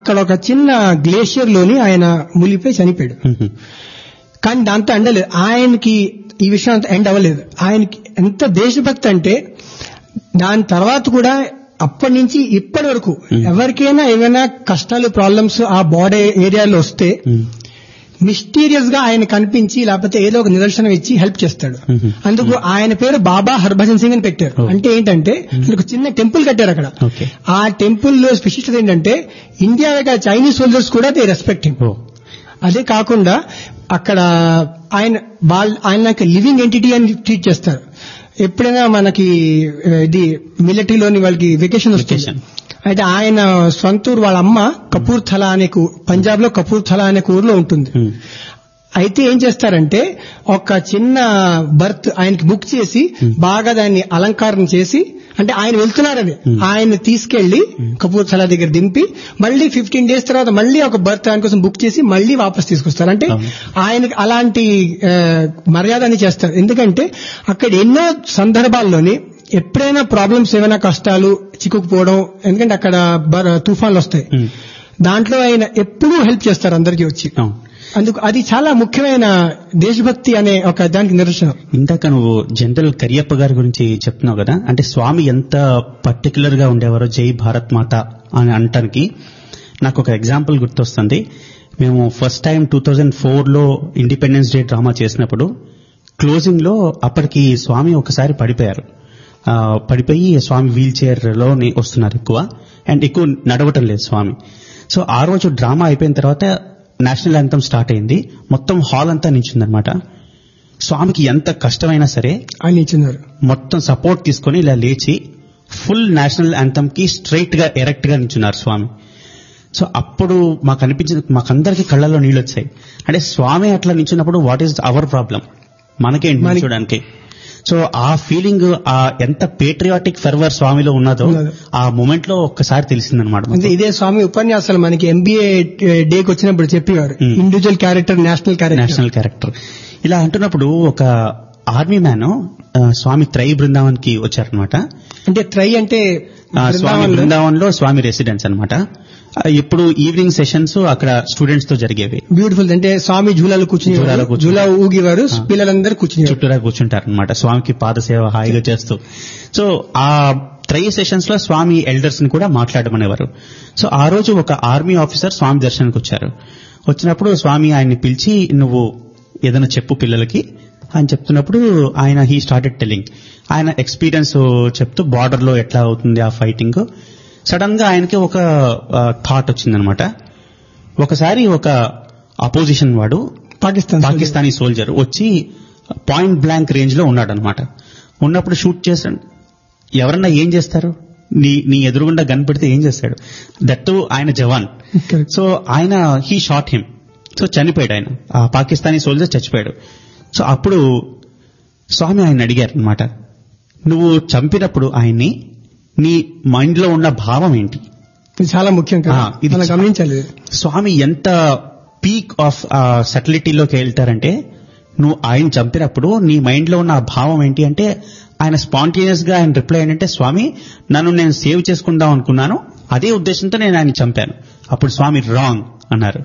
అక్కడ ఒక చిన్న గ్లేషియర్ లోని ఆయన మునిగిపోయి చనిపోయాడు మ్మ్. కానీ దాంతో ఎండలేదు ఆయనకి ఈ విషయం అంత ఎండ్ అవ్వలేదు ఆయనకి ఎంత దేశభక్తి అంటే దాని తర్వాత కూడా అప్పటి నుంచి ఇప్పటి వరకు ఎవరికైనా ఏమైనా కష్టాలు ప్రాబ్లమ్స్ ఆ బాడీ ఏరియాలో వస్తే మ్మ్. మిస్టీరియస్ గా ఆయన కనిపించి లేకపోతే ఏదో ఒక నిదర్శనం ఇచ్చి హెల్ప్ చేస్తాడు మ్మ్. అందుకు ఆయన పేరు బాబా హర్భజన్ సింగ్ అని పెట్టారు Oh. అంటే ఏంటంటే ఒక చిన్న టెంపుల్ కట్టారు అక్కడ ఓకే ఆ టెంపుల్ లో స్పెషలిస్ట్ ఏంటంటే ఇండియా చైనీస్ సోల్జర్స్ కూడా దే రెస్పెక్ట్ హిమ్ ఓ అదే కాకుండా అక్కడ ఆయన వాళ్ళ ఆయన లివింగ్ ఎంటిటీ అని ట్రీట్ చేస్తారు ఎప్పుడైనా మనకి ఆ, ఇది మిలిటరీలోని వాళ్ళకి వెకేషన్ వస్తుంది Vacation. అయితే ఆయన సొంతూరు వాళ్ళ అమ్మ కపూర్థలా అనే పంజాబ్ లో కపూర్థలా అనే ఊర్లో ఉంటుంది మ్మ్. అయితే ఏం చేస్తారంటే ఒక చిన్న బర్త్ ఆయనకి బుక్ చేసి బాగా దాన్ని అలంకారం చేసి అంటే ఆయన వెళ్తున్నారని ఆయన తీసుకెళ్లి కపూర్థలా దగ్గర దింపి మళ్ళీ ఫిఫ్టీన్ డేస్ తర్వాత మళ్ళీ ఒక బర్త్ ఆయన కోసం బుక్ చేసి మళ్ళీ వాపస్ తీసుకొస్తారు అంటే అవును. ఆయనకి అలాంటి ఆ, మర్యాదని చేస్తారు ఎందుకంటే అక్కడ ఎన్నో సందర్భాల్లోని ఎప్పుడైనా ప్రాబ్లమ్స్ ఏమైనా కష్టాలు చిక్కుకుపోవడం ఎందుకంటే అక్కడ బర- తుఫాన్లు వస్తాయి మ్మ్. దాంట్లో ఆయన ఎప్పుడూ హెల్ప్ చేస్తారు అందరికీ వచ్చి అవును అందుకు అది చాలా ముఖ్యమైన దేశభక్తి అనే ఒక దానికి నిదర్శనం ఇందాక నువ్వు జనరల్ కరియప్ప గారి గురించి చెప్తున్నావు కదా అంటే స్వామి ఎంత పర్టికులర్ గా ఉండేవారో జై భారత్ మాత అని అనటానికి నాకు ఒక ఎగ్జాంపుల్ గుర్తొస్తుంది మేము first time two thousand four లో ఇండిపెండెన్స్ డే డ్రామా చేసినప్పుడు క్లోజింగ్ లో అప్పటికి స్వామి ఒకసారి పడిపోయారు ఆ, పడిపోయి స్వామి వీల్ చైర్ లో వస్తున్నారు ఎక్కువ అండ్ ఎక్కువ నడవటం లేదు స్వామి సో ఆ రోజు డ్రామా అయిపోయిన తర్వాత నేషనల్ యాంథమ్ స్టార్ట్ అయింది మొత్తం హాల్ అంతా నించుందనమాట స్వామికి ఎంత కష్టమైనా సరే ఆయన ఇచ్చినారు మొత్తం సపోర్ట్ తీసుకొని ఇలా లేచి ఫుల్ నేషనల్ యాంథమ్ కి స్ట్రైట్ గా ఎరెక్ట్ గా నించున్నారు స్వామి సో అప్పుడు మాకు అనిపించింది మాకందరికి కళ్ళల్లో నీళ్ళు వచ్చాయి అంటే స్వామి అట్లా నించున్నప్పుడు వాట్ ఈస్ అవర్ ప్రాబ్లం మనకేంటి మనకి- నిల్చోడానికి సో ఆ ఫీలింగ్ ఆ ఎంత పేట్రియాటిక్ ఫెర్వర్ స్వామిలో ఉన్నదో ఉన్నదో. ఆ మూమెంట్ లో ఒక్కసారి తెలిసిందనమాట అంటే ఇదే స్వామి ఉపన్యాసాలు మనకి ఎంబీఏ డేకి వచ్చినప్పుడు చెప్పేవారు Hmm. Individual character national character national character ఇలా అంటున్నప్పుడు ఒక ఆర్మీ మ్యాన్ స్వామి త్రై బృందావన్ కి వచ్చారనమాట అంటే ట్రై అంటే ఆ, స్వామి బృందావనంలో బృందావన్ లో స్వామి రెసిడెన్స్ అనమాట ఇప్పుడు ఈవినింగ్ సెషన్స్ అక్కడ స్టూడెంట్స్ తో జరిగేవి బ్యూటిఫుల్ అంటే స్వామి జూలాలు కూర్చుని జూలాలో కూర్చుని- జూలా ఊగేవారు పిల్లలందరూ కూర్చుని చుట్టూరా కూర్చుంటారు అనమాట స్వామికి పాదసేవ హాయిగా చేస్తూ సో ఆ త్రై సెషన్స్ లో స్వామి ఎల్డర్స్ ని కూడా మాట్లాడమనేవారు సో ఆ రోజు ఒక ఆర్మీ ఆఫీసర్ స్వామి దర్శనానికి వచ్చారు వచ్చినప్పుడు స్వామి ఆయన్ని పిలిచి నువ్వు ఏదైనా చెప్పు పిల్లలకి అని చెప్తున్నప్పుడు ఆయన హీ స్టార్టెడ్ టెల్లింగ్ ఆయన ఎక్స్పీరియన్స్ చెప్తూ బార్డర్ లో ఎట్లా అవుతుంది ఆ ఫైటింగ్ సడన్ గా ఆయనకి ఒక థాట్ వచ్చిందనమాట ఒకసారి ఒక అపోజిషన్ వాడు పాకిస్తాన్ పాకిస్తానీ సోల్జర్ వచ్చి పాయింట్ బ్లాంక్ రేంజ్ లో ఉన్నాడు అనమాట ఉన్నప్పుడు షూట్ చేశాడు ఎవరన్నా ఏం చేస్తారు నీ నీ ఎదురుగుండా గన్ పెడితే ఏం చేస్తాడు దట్టు ఆయన జవాన్ Correct. సో ఆయన హీ షాట్ హిమ్ సో చనిపోయాడు ఆయన ఆ పాకిస్తానీ సోల్జర్ చచ్చిపోయాడు సో అప్పుడు స్వామి ఆయన అడిగారు అనమాట నువ్వు చంపినప్పుడు ఆయన్ని నీ మైండ్ లో ఉన్న భావం ఏంటి ఇది చాలా ముఖ్యం కదా ఆ, ఇది మనం చా- గమనించాలి స్వామి ఎంత పీక్ ఆఫ్ సెటిలిటీలోకి వెళ్తారంటే నువ్వు ఆయన చంపినప్పుడు నీ మైండ్ లో ఉన్న ఆ భావం ఏంటి అంటే ఆయన స్పాంటేనియస్ గా ఆయన రిప్లై ఏంటంటే స్వామి నన్ను నేను సేవ్ చేసుకుందాం అనుకున్నాను అదే ఉద్దేశంతో నేను ఆయన చంపాను అప్పుడు స్వామి రాంగ్ అన్నారు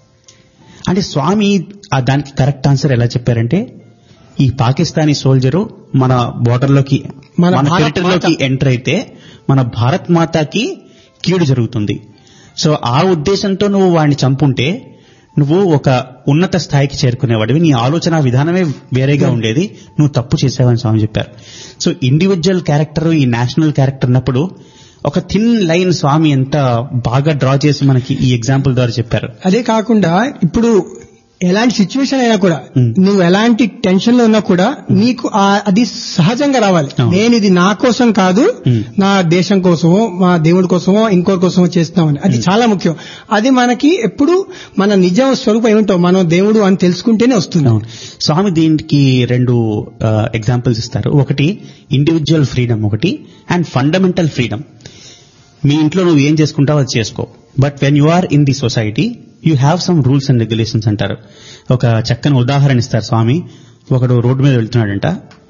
అంటే స్వామి ఆ దానికి కరెక్ట్ ఆన్సర్ ఎలా చెప్పారంటే ఈ పాకిస్తానీ సోల్జరు మన బోర్డర్ లోకి మన మన భారత్ టెరిటరీలోకి మాత- ఎంటర్ అయితే మన భారత్ మాతాకి కీడు జరుగుతుంది సో ఆ ఉద్దేశంతో నువ్వు వాడిని చంపుంటే నువ్వు ఒక ఉన్నత స్థాయికి చేరుకునేవాడివి నీ ఆలోచన విధానమే వేరేగా ఉండేది నువ్వు తప్పు చేసావని స్వామి చెప్పారు సో ఇండివిజువల్ క్యారెక్టర్ ఈ నేషనల్ క్యారెక్టర్ ఉన్నప్పుడు ఒక థిన్ లైన్ స్వామి ఎంత బాగా డ్రా చేసి మనకి ఈ ఎగ్జాంపుల్ ద్వారా చెప్పారు అదే కాకుండా ఇప్పుడు ఎలాంటి సిచ్యువేషన్ అయినా కూడా Hmm. నువ్వు ఎలాంటి టెన్షన్ లో ఉన్నా కూడా నీకు ఆ- అది సహజంగా రావాలి అవును. నేను ఇది నా కోసం కాదు Hmm. నా దేశం కోసమో మా దేవుడి కోసమో ఇంకోరి కోసమో చేస్తున్నామని అది చాలా ముఖ్యం అది మనకి ఎప్పుడు మన నిజం స్వరూపం ఏమిటో మనం దేవుడు అని తెలుసుకుంటేనే వస్తుంది అవును స్వామి దీనికి రెండు ఎగ్జాంపుల్స్ ఇస్తారు ఒకటి ఇండివిజువల్ ఫ్రీడమ్ ఒకటి అండ్ ఫండమెంటల్ ఫ్రీడమ్ మీ ఇంట్లో నువ్వు ఏం చేసుకుంటావో అది చేసుకో but when you are in the society you have some rules and regulations అంటారు ఒక చక్కని ఉదాహరణ ఇస్తారు స్వామి ఒకడు రోడ్డు మీద వెళ్తున్నాడంట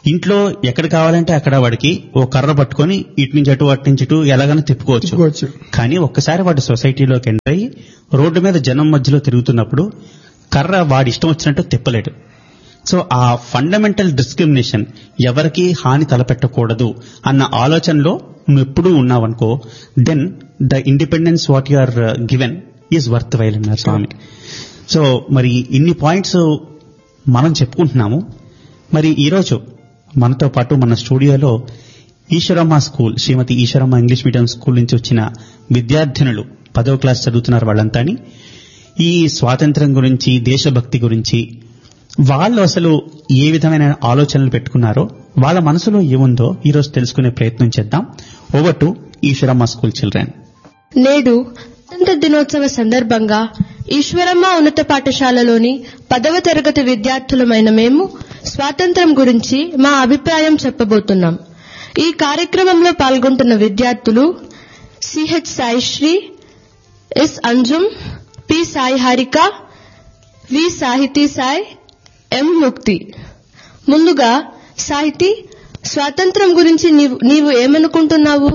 ఇంట్లో ఎక్కడ కావాలంటే అక్కడ వాడికి ఓ కర్ర పట్టుకొని ఇటు నుంచి అటు అటు నుంచి ఇటు ఎలాగైనా తిప్పుకోవచ్చు తిప్పుకోవచ్చు. కానీ ఒక్కసారి వాడు సొసైటీలోకి ఎంటర్ అయ్యి రోడ్డు మీద జనం మధ్యలో తిరుగుతున్నప్పుడు కర్ర వాడి ఇష్టం వచ్చినట్టు తిప్పలేడు సో ఆ ఫండమెంటల్ డిస్క్రిమినేషన్ ఎవరికి హాని తలపెట్టకూడదు అన్న ఆలోచనలో నువ్వు ఎప్పుడూ ఉన్నావనుకో then the independence what you are given is worthwhile అన్నారు స్వామి సో మరి ఇన్ని పాయింట్స్ మనం చెప్పుకుంటున్నాము మరి ఈరోజు మనతో పాటు మన స్టూడియోలో Eswaramma school Shrimati Eswaramma English medium school నుంచి వచ్చిన విద్యార్థినులు పదవ క్లాస్ చదువుతున్నారు వాళ్ళంతాని ఈ స్వాతంత్రం గురించి దేశభక్తి గురించి వాళ్ళు అసలు ఏ విధమైన ఆలోచనలు పెట్టుకున్నారో వాళ్ళ మనసులో ఏముందో ఈరోజు తెలుసుకునే ప్రయత్నం చేద్దాం over to Eswaramma school children నేడు స్వాతంత్ర దినోత్సవ సందర్భంగా ఈశ్వరమ్మ ఉన్నత పాఠశాలలోని పదవ తరగతి విద్యార్థులమైన మేము స్వాతంత్రం గురించి మా అభిప్రాయం చెప్పబోతున్నాం ఈ కార్యక్రమంలో పాల్గొంటున్న విద్యార్థులు C H Saisree S Anjum P Sai Harika V Sahithi Sai ఎం ముక్తి ముందుగా సాహితీ స్వాతంత్రం గురించి నీవు నీవు ఏమనుకుంటున్నావు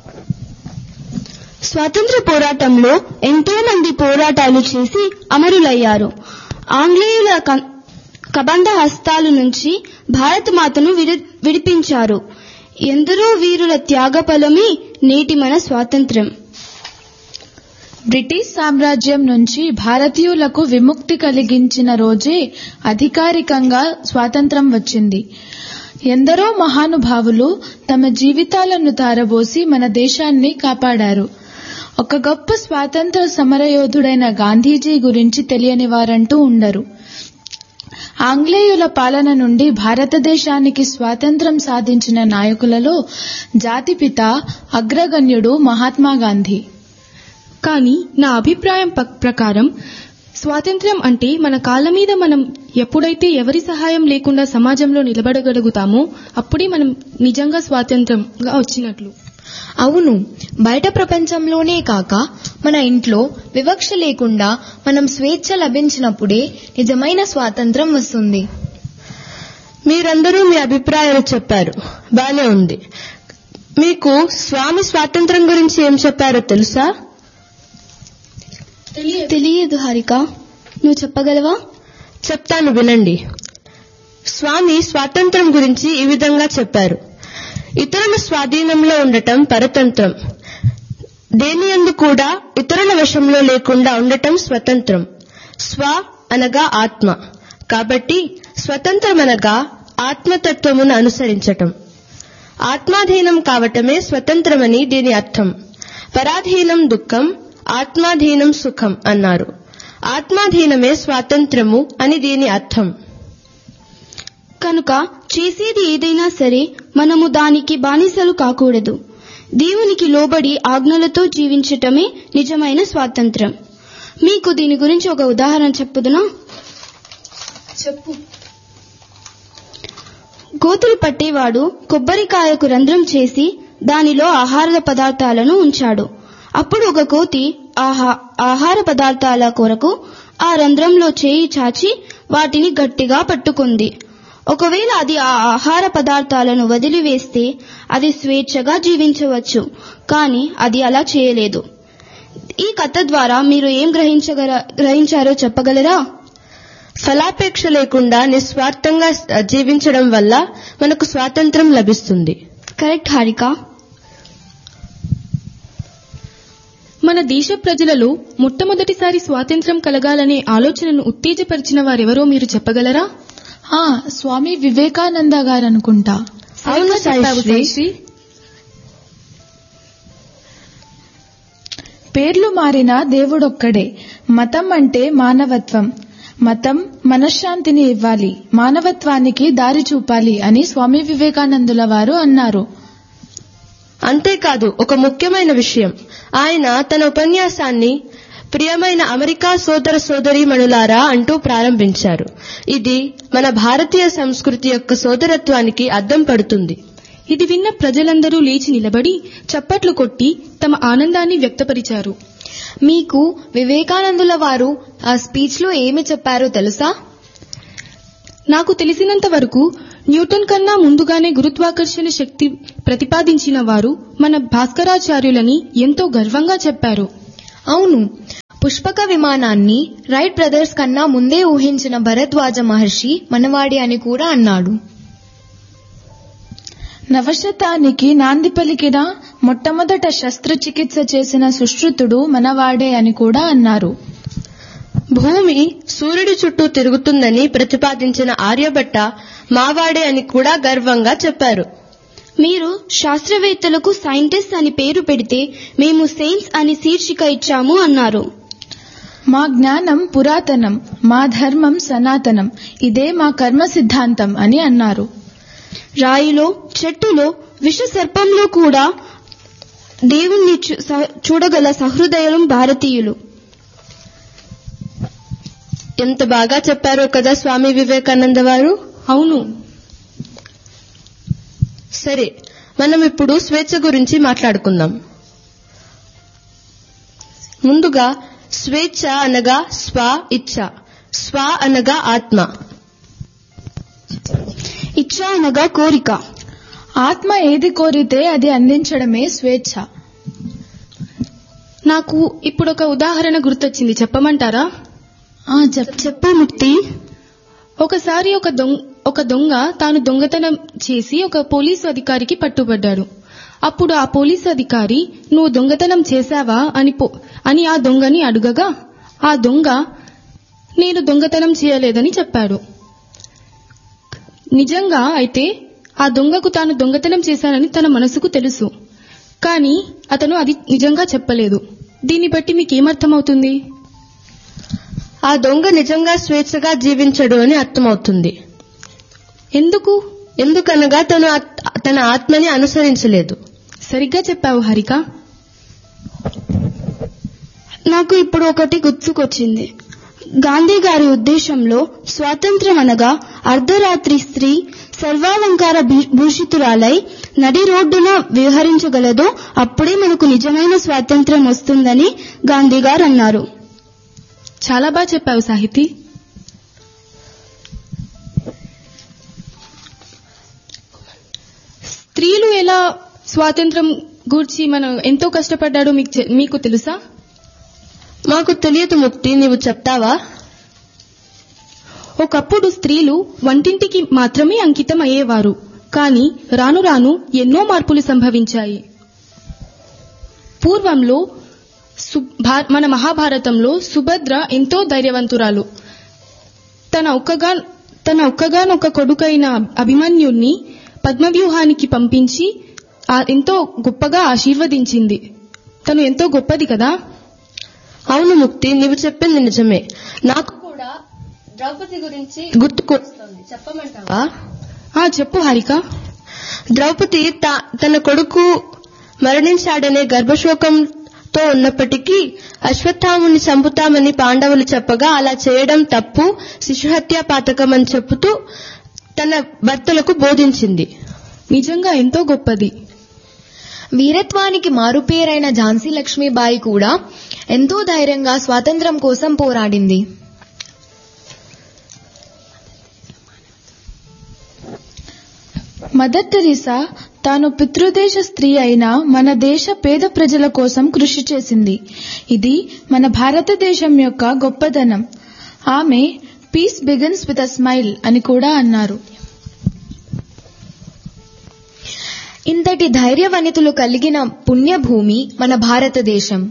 స్వాతంత్ర పోరాటంలో ఎంతో మంది పోరాటాలు చేసి అమరులయ్యారు ఆంగ్లేయుల క- కబంధ హస్తాల నుంచి భారత మాతను విడి- విడిపించారు ఎందరో వీరుల త్యాగఫలమే నేటి మన స్వాతంత్ర్యం బ్రిటిష్ సామ్రాజ్యం నుంచి భారతీయులకు విముక్తి కలిగించిన రోజే అధికారికంగా స్వాతంత్రం వచ్చింది ఎందరో మహానుభావులు తమ జీవితాలను తారబోసి మన దేశాన్ని కాపాడారు ఒక గొప్ప స్వాతంత్ర సమరయోధుడైన గాంధీజీ గురించి తెలియని వారంటూ ఉండరు ఆంగ్లేయుల పాలన నుండి భారతదేశానికి స్వాతంత్రం సాధించిన నాయకులలో జాతిపిత అగ్రగణ్యుడు మహాత్మా గాంధీ కానీ నా అభిప్రాయం ప- ప్రకారం స్వాతంత్ర్యం అంటే మన కాళ్ళ మీద మనం ఎప్పుడైతే ఎవరి సహాయం లేకుండా సమాజంలో నిలబడగలుగుతామో అప్పుడే మనం నిజంగా స్వాతంత్రంగా వచ్చినట్లు అవును బయట ప్రపంచంలోనే కాక మన ఇంట్లో వివక్ష లేకుండా మనం స్వేచ్ఛ లభించినప్పుడే నిజమైన స్వాతంత్రం వస్తుంది మీరందరూ మీ అభిప్రాయాలు చెప్పారు బానే ఉంది మీకు స్వామి స్వాతంత్రం గురించి ఏం చెప్పారో తెలుసా తెలియదు హారిక నువ్వు చెప్పగలవా చెప్తాను వినండి స్వామి స్వాతంత్రం గురించి ఈ విధంగా చెప్పారు ఇతరుల స్వాధీనంలో ఉండటం పరతంత్రం దేనియందు కూడా ఇతరుల వశంలో లేకుండా ఉండటం స్వతంత్రం స్వ అనగా ఆత్మ కాబట్టి స్వతంత్రం అనగా ఆత్మతత్వమును అనుసరించటం ఆత్మాధీనం కావటమే స్వతంత్రమని దీని అర్థం పరాధీనం దుఃఖం ఆత్మాధీనం సుఖం అన్నారు ఆత్మాధీనమే స్వాతంత్రము అని దీని అర్థం కనుక చేసేది ఏదైనా సరే మనము దానికి బానిసలు కాకూడదు దేవునికి లోబడి ఆజ్ఞలతో జీవించటమే నిజమైన స్వాతంత్రం మీకు దీని గురించి ఒక ఉదాహరణ చెప్పుదునా చెప్పు గోతులు పట్టేవాడు కొబ్బరికాయకు రంధ్రం చేసి దానిలో ఆహార పదార్థాలను ఉంచాడు అప్పుడు ఒక కోతి ఆహా ఆహార పదార్థాల కొరకు ఆ రంధ్రంలో చేయి చాచి వాటిని గట్టిగా పట్టుకుంది ఒకవేళ అది ఆ ఆహార పదార్థాలను వదిలివేస్తే అది స్వేచ్ఛగా జీవించవచ్చు కానీ అది అలా చేయలేదు ఈ కథ ద్వారా మీరు ఏం గ్రహించగల గ్రహించారో చెప్పగలరా ఫలాపేక్ష లేకుండా నిస్వార్థంగా జీవించడం వల్ల మనకు స్వాతంత్రం లభిస్తుంది కరెక్ట్ హారిక మన దేశ ప్రజలలో మొట్టమొదటిసారి స్వాతంత్ర్యం కలగాలనే ఆలోచనను ఉత్తేజపరిచిన వారెవరో మీరు చెప్పగలరా ఆ స్వామి వివేకానంద గారు అనుకుంటా అవును చెప్పావు సాయిశ్రీ సాయిశ్రీ. పేర్లు మారిన దేవుడొక్కడే మతం అంటే మానవత్వం మతం మనశ్శాంతిని ఇవ్వాలి మానవత్వానికి దారి చూపాలి అని స్వామి వివేకానందుల వారు అన్నారు అంతేకాదు ఒక ముఖ్యమైన విషయం ఆయన తన ఉపన్యాసాన్ని ప్రియమైన అమెరికా సోదర సోదరీమణులారా అంటూ ప్రారంభించారు ఇది మన భారతీయ సంస్కృతి యొక్క సోదరత్వానికి అద్దం పడుతుంది ఇది విన్న ప్రజలందరూ లేచి నిలబడి చప్పట్లు కొట్టి తమ ఆనందాన్ని వ్యక్తపరిచారు మీకు వివేకానందుల వారు ఆ స్పీచ్ లో ఏమి చెప్పారో తెలుసా నాకు తెలిసినంత వరకు న్యూటన్ కన్నా ముందుగానే గురుత్వాకర్షణ శక్తి ప్రతిపాదించిన వారు మన భాస్కరాచార్యులని ఎంతో గర్వంగా చెప్పారు అవును పుష్పక విమానాన్ని రైట్ బ్రదర్స్ కన్నా ముందే ఊహించిన భరద్వాజ మహర్షి మనవాడి అని కూడా అన్నాడు నవశతానికి నాంది పలికిన మొట్టమొదట శస్త్రచికిత్స చేసిన సుశ్రుతుడు మనవాడే అని కూడా అన్నారు భూమి సూర్యుడి చుట్టూ తిరుగుతుందని ప్రతిపాదించిన ఆర్యభట్ట మావాడే అని కూడా గర్వంగా చెప్పారు మీరు శాస్త్రవేత్తలకు సైంటిస్ట్ అని పేరు పెడితే మేము సెయిన్స్ అని శీర్షిక ఇచ్చాము అన్నారు మా జ్ఞానం పురాతనం మా ధర్మం సనాతనం ఇదే మా కర్మ సిద్ధాంతం అని అన్నారు రాయిలో చెట్టులో విష సర్పంలో కూడా దేవుణ్ణి చూ- స- చూడగల సహృదయం భారతీయులు ఎంత బాగా చెప్పారో కదా స్వామి వివేకానంద వారు అవును సరే మనం ఇప్పుడు స్వేచ్ఛ గురించి మాట్లాడుకుందాం ముందుగా స్వేచ్ఛ అనగా స్వ ఇచ్ఛ స్వ అనగా ఆత్మ ఇచ్చ అనగా కోరిక ఆత్మ ఏది కోరితే అది అందించడమే స్వేచ్ఛ నాకు ఇప్పుడు ఒక ఉదాహరణ గుర్తొచ్చింది చెప్పమంటారా ఆ, చెప్ చెప్పు ముక్తి ఒకసారి ఒక దొంగ ఒక దొంగ తాను దొంగతనం చేసి ఒక పోలీసు అధికారికి పట్టుబడ్డాడు అప్పుడు ఆ పోలీసు అధికారి నువ్వు దొంగతనం చేశావా అని పో- అని ఆ దొంగని అడుగగా ఆ దొంగ నేను దొంగతనం చేయలేదని చెప్పాడు నిజంగా అయితే ఆ దొంగకు తాను దొంగతనం చేశానని తన మనసుకు తెలుసు కానీ అతను అది నిజంగా చెప్పలేదు దీన్ని బట్టి మీకేమర్థమవుతుంది ఆ దొంగ నిజంగా స్వేచ్ఛగా జీవించడు అని అర్థమవుతుంది ఎందుకు ఎందుకనగా తను ఆత్- తన ఆత్మని అనుసరించలేదు సరిగ్గా చెప్పావు హరిక నాకు ఇప్పుడు ఒకటి గుర్తుకొచ్చింది గాంధీ గారి ఉద్దేశంలో స్వాతంత్ర్యం అనగా అర్ధరాత్రి స్త్రీ సర్వాలంకార భీ- భూషితురాలై నడి రోడ్డున విహరించగలదో అప్పుడే మనకు నిజమైన స్వాతంత్ర్యం వస్తుందని గాంధీ గారు అన్నారు చాలా బాగా చెప్పావు సాహితీ స్త్రీలు ఎలా స్వాతంత్రం గూర్చి మనం ఎంతో కష్టపడ్డాడో మీకు చె- మీకు తెలుసా మాకు తెలియదు ముక్తి నీవు చెప్తావా ఒకప్పుడు స్త్రీలు వంటింటికి మాత్రమే అంకితం అయ్యేవారు కానీ రాను రాను ఎన్నో మార్పులు సంభవించాయి పూర్వంలో సు- భా- మన మహాభారతంలో సుభద్ర ఎంతో ధైర్యవంతురాలు తన ఒక్కగా తన ఒక్కగానొక్క కొడుకైన అభిమన్యుణ్ణి పద్మవ్యూహానికి పంపించి ఆ- ఎంతో గొప్పగా ఆశీర్వదించింది తను ఎంతో గొప్పది కదా అవును ముక్తి నీవు చెప్పింది నిజమే నాకు కూడా ద్రౌపది గురించి గుర్తుకొస్తుంది చెప్పమంటావా ఆ చెప్పు హారిక ద్రౌపది తా- తన కొడుకు మరణించాడనే గర్భశోకంతో ఉన్నప్పటికీ అశ్వత్థాముని చంపుతామని పాండవులు చెప్పగా అలా చేయడం తప్పు శిశుహత్యా పాతకం అని చెబుతూ తన భర్తలకు బోధించింది నిజంగా ఎంతో గొప్పది వీరత్వానికి మారుపేరైన ఝాన్సీ లక్ష్మీబాయి కూడా ఎంతో ధైర్యంగా స్వాతంత్ర్యం కోసం పోరాడింది మదర్ టెరిసా తాను పితృదేశ స్త్రీ అయిన మన దేశ పేద ప్రజల కోసం కృషి చేసింది ఇది మన భారతదేశం యొక్క గొప్పదనం ఆమె peace begins with a smile అని కూడా అన్నారు ఇంతటి ధైర్యవనితులు కలిగిన పుణ్యభూమి మన భారతదేశం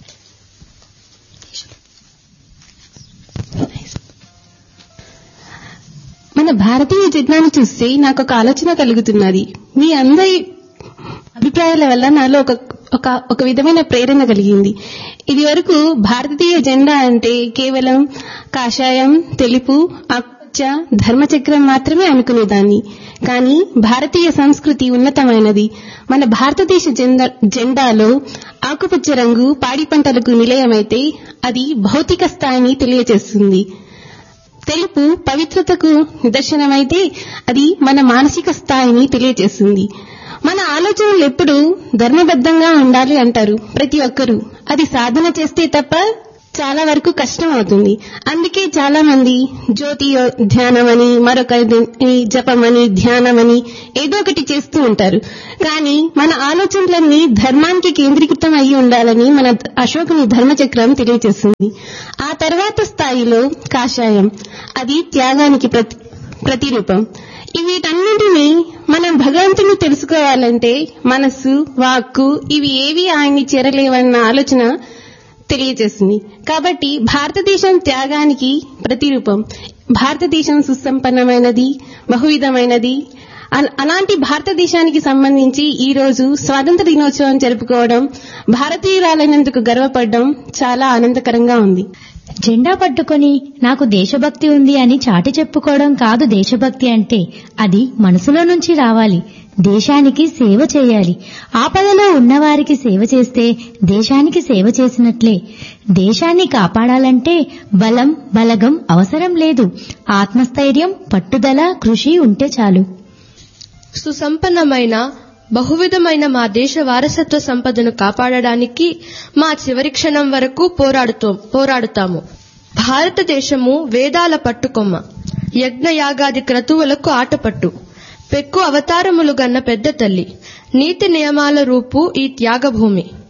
మన భారతీయ జెండాను చూస్తే నాకు ఒక ఆలోచన కలుగుతున్నది మీ అందరి అభిప్రాయాల వల్ల నాలో ఒక ఒక ఒక విధమైన ప్రేరణ కలిగింది ఇది వరకు భారతీయ జెండా అంటే కేవలం కాషాయం తెలుపు ఆకుపచ్చ ధర్మచక్రం మాత్రమే అనుకునేదాన్ని కానీ భారతీయ సంస్కృతి ఉన్నతమైనది మన భారతదేశ జెండా జెండాలో ఆకుపచ్చ రంగు పాడి పంటలకు నిలయమైతే అది భౌతిక స్థాయిని తెలియజేస్తుంది తెలుపు పవిత్రతకు నిదర్శనమైతే అది మన మానసిక స్థాయిని తెలియజేస్తుంది మన ఆలోచనలు ఎప్పుడు ధర్మబద్ధంగా ఉండాలి అంటారు ప్రతి ఒక్కరూ అది సాధన చేస్తే తప్ప చాలా వరకు కష్టం అవుతుంది అందుకే చాలా మంది జ్యోతి ధ్యానం అని మరొక జపం అని ధ్యానం అని ఏదో ఒకటి చేస్తూ ఉంటారు కానీ మన ఆలోచనలన్నీ ధర్మానికి కేంద్రీకృతం అయి ఉండాలని మన అశోకుని ధర్మచక్రం తెలియజేస్తుంది ఆ తర్వాత స్థాయిలో కాషాయం అది త్యాగానికి ప్రతి ప్రతిరూపం వీటన్నింటినీ మనం భగవంతుని తెలుసుకోవాలంటే మనస్సు వాక్కు ఇవి ఏవి ఆయన్ని చేరలేవన్న ఆలోచన తెలియజేస్తుంది కాబట్టి భారతదేశం త్యాగానికి ప్రతిరూపం భారతదేశం సుసంపన్నమైనది బహువిధమైనది అల- అలాంటి భారతదేశానికి సంబంధించి ఈ రోజు స్వాతంత్ర దినోత్సవం జరుపుకోవడం భారతీయురాలైనందుకు గర్వపడడం చాలా ఆనందకరంగా ఉంది జెండా పట్టుకొని నాకు దేశభక్తి ఉంది అని చాటి చెప్పుకోవడం కాదు దేశభక్తి అంటే అది మనసులో నుంచి రావాలి దేశానికి సేవ చేయాలి ఆపదలో ఉన్నవారికి సేవ చేస్తే దేశానికి సేవ చేసినట్లే దేశాన్ని కాపాడాలంటే బలం బలగం అవసరం లేదు ఆత్మస్థైర్యం పట్టుదల కృషి ఉంటే చాలు సుసంపన్నమైన బహువిధమైన మా దేశ వారసత్వ సంపదను కాపాడడానికి మా చివరి క్షణం వరకు పోరాడుతో పోరాడుతాము భారతదేశము వేదాల పట్టుకొమ్మ యజ్ఞయాగాది క్రతువులకు ఆటపట్టు పెక్కు అవతారములు గన్న పెద్ద తల్లి నీతి నియమాల రూపు ఈ త్యాగభూమి